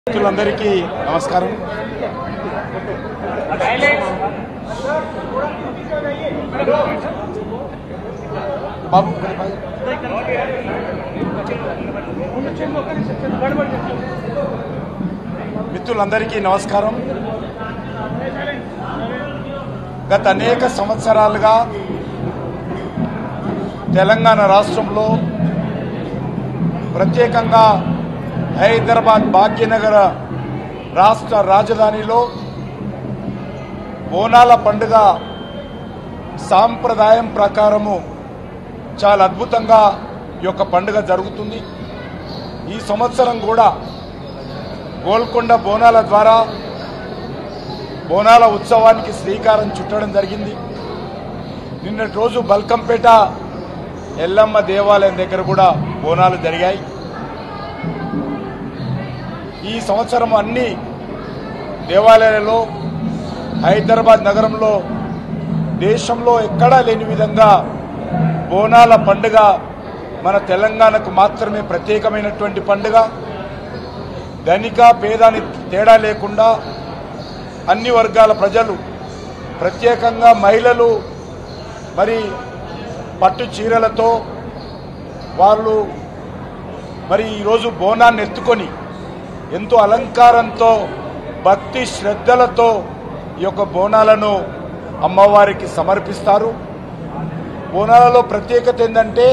మిత్రులందరికీ నమస్కారం బాబు మిత్రులందరికీ నమస్కారం గత అనేక సంవత్సరాలుగా తెలంగాణ రాష్ట్రంలో ప్రత్యేకంగా హైదరాబాద్ భాగ్యనగర రాష్ట్ర రాజధానిలో బోనాల పండుగ సాంప్రదాయం ప్రకారము చాలా అద్భుతంగా ఈ యొక్క పండుగ జరుగుతుంది ఈ సంవత్సరం కూడా గోల్కొండ బోనాల ద్వారా బోనాల ఉత్సవానికి శ్రీకారం చుట్టడం జరిగింది నిన్నటి రోజు బల్కంపేట ఎల్లమ్మ దేవాలయం దగ్గర కూడా బోనాలు జరిగాయి ఈ సంవత్సరం అన్ని దేవాలయాలలో హైదరాబాద్ నగరంలో దేశంలో ఎక్కడా లేని విధంగా బోనాల పండుగ మన తెలంగాణకు మాత్రమే ప్రత్యేకమైనటువంటి పండుగ ధనిక పేదాని తేడా లేకుండా అన్ని వర్గాల ప్రజలు ప్రత్యేకంగా మహిళలు మరి పట్టు చీరలతో వాళ్ళు మరి ఈరోజు బోనాన్ని ఎత్తుకొని ఎంతో అలంకారంతో భక్తి శ్రద్ధలతో ఈ యొక్క బోనాలను అమ్మవారికి సమర్పిస్తారు బోనాలలో ప్రత్యేకత ఏంటంటే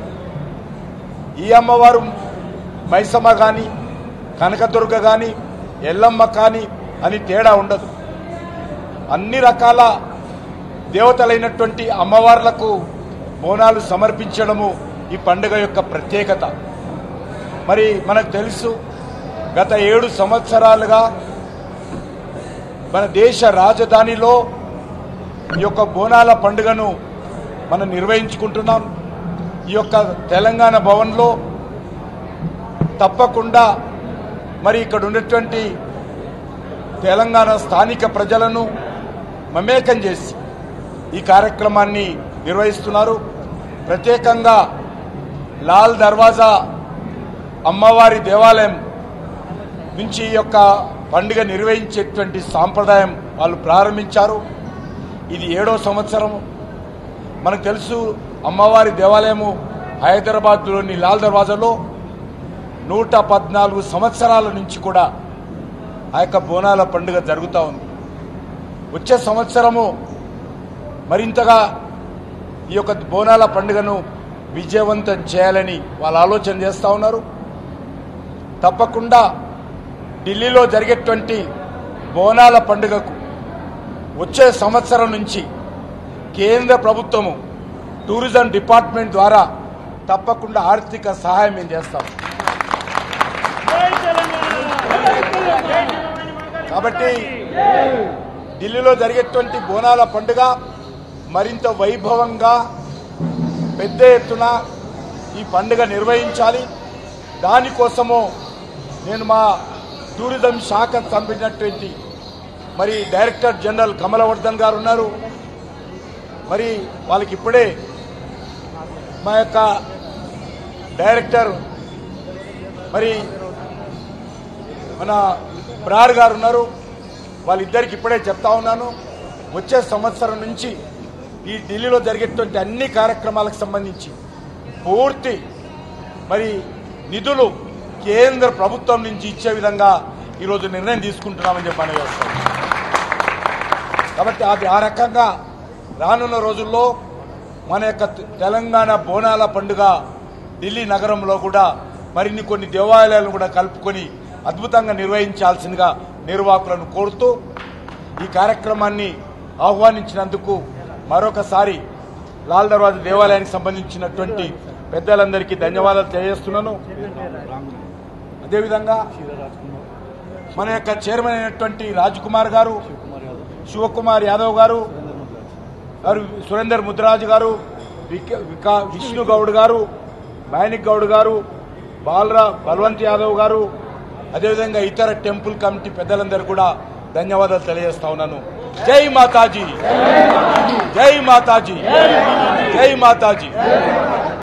ఈ అమ్మవారు మైసమ్మ కానీ కనకదుర్గ కానీ ఎల్లమ్మ కానీ అని తేడా ఉండదు అన్ని రకాల దేవతలైనటువంటి అమ్మవార్లకు బోనాలు సమర్పించడము ఈ పండుగ యొక్క ప్రత్యేకత మరి మనకు తెలుసు గత ఏడు సంవత్సరాలుగా మన దేశ రాజధానిలో ఈ యొక్క బోనాల పండుగను మనం నిర్వహించుకుంటున్నాం ఈ యొక్క తెలంగాణ భవన్లో తప్పకుండా మరి ఇక్కడ ఉన్నటువంటి తెలంగాణ స్థానిక ప్రజలను మమేకం చేసి ఈ కార్యక్రమాన్ని నిర్వహిస్తున్నారు ప్రత్యేకంగా లాల్ దర్వాజా అమ్మవారి దేవాలయం నుంచి ఈ యొక్క పండుగ నిర్వహించేటువంటి సాంప్రదాయం వాళ్ళు ప్రారంభించారు ఇది ఏడో సంవత్సరం మనకు తెలుసు అమ్మవారి దేవాలయము హైదరాబాద్లోని లాల్ దర్వాజాలో నూట పద్నాలుగు సంవత్సరాల నుంచి కూడా ఆ యొక్క బోనాల పండుగ జరుగుతూ ఉంది వచ్చే సంవత్సరము మరింతగా ఈ యొక్క బోనాల పండుగను విజయవంతం చేయాలని వాళ్ళు ఆలోచన చేస్తూ ఉన్నారు తప్పకుండా ఢిల్లీలో జరిగేటువంటి బోనాల పండుగకు వచ్చే సంవత్సరం నుంచి కేంద్ర ప్రభుత్వము టూరిజం డిపార్ట్మెంట్ ద్వారా తప్పకుండా ఆర్థిక సహాయం మేము చేస్తాం కాబట్టి ఢిల్లీలో జరిగేటువంటి బోనాల పండుగ మరింత వైభవంగా పెద్ద ఎత్తున ఈ పండుగ నిర్వహించాలి దానికోసము నేను మా టూరిజం శాఖకు సంబంధించినటువంటి మరి డైరెక్టర్ జనరల్ కమలవర్ధన్ గారు ఉన్నారు మరి వాళ్ళకి ఇప్పుడే మా యొక్క డైరెక్టర్ మరి మన బ్రార్ గారు ఉన్నారు వాళ్ళిద్దరికి ఇప్పుడే చెప్తా ఉన్నాను వచ్చే సంవత్సరం నుంచి ఈ ఢిల్లీలో జరిగేటువంటి అన్ని కార్యక్రమాలకు సంబంధించి పూర్తి మరి నిధులు కేంద్ర ప్రభుత్వం నుంచి ఇచ్చే విధంగా ఈరోజు నిర్ణయం తీసుకుంటున్నామని చెప్పి మనం చేస్తాం కాబట్టి అది ఆ రకంగా రానున్న రోజుల్లో మన యొక్క తెలంగాణ బోనాల పండుగ ఢిల్లీ నగరంలో కూడా మరిన్ని కొన్ని దేవాలయాలను కూడా కలుపుకొని అద్భుతంగా నిర్వహించాల్సిందిగా నిర్వాహకులను కోరుతూ ఈ కార్యక్రమాన్ని ఆహ్వానించినందుకు మరొకసారి లాల్ దర్వాజా దేవాలయానికి సంబంధించినటువంటి పెద్దలందరికీ ధన్యవాదాలు తెలియజేస్తున్నాను అదేవిధంగా మన యొక్క చైర్మన్ అయినటువంటి రాజ్ కుమార్ గారు శివకుమార్ యాదవ్ గారు గారు సురేందర్ ముద్రాజ్ గారు విక- వికా- విష్ణు గౌడ్ గారు బైనిక్ గౌడ్ గారు బాలరా బల్వంత్ యాదవ్ గారు అదేవిధంగా ఇతర టెంపుల్ కమిటీ పెద్దలందరూ కూడా ధన్యవాదాలు తెలియజేస్తా ఉన్నాను జై మాతాజీ జై మాతాజీ జై మాతాజీ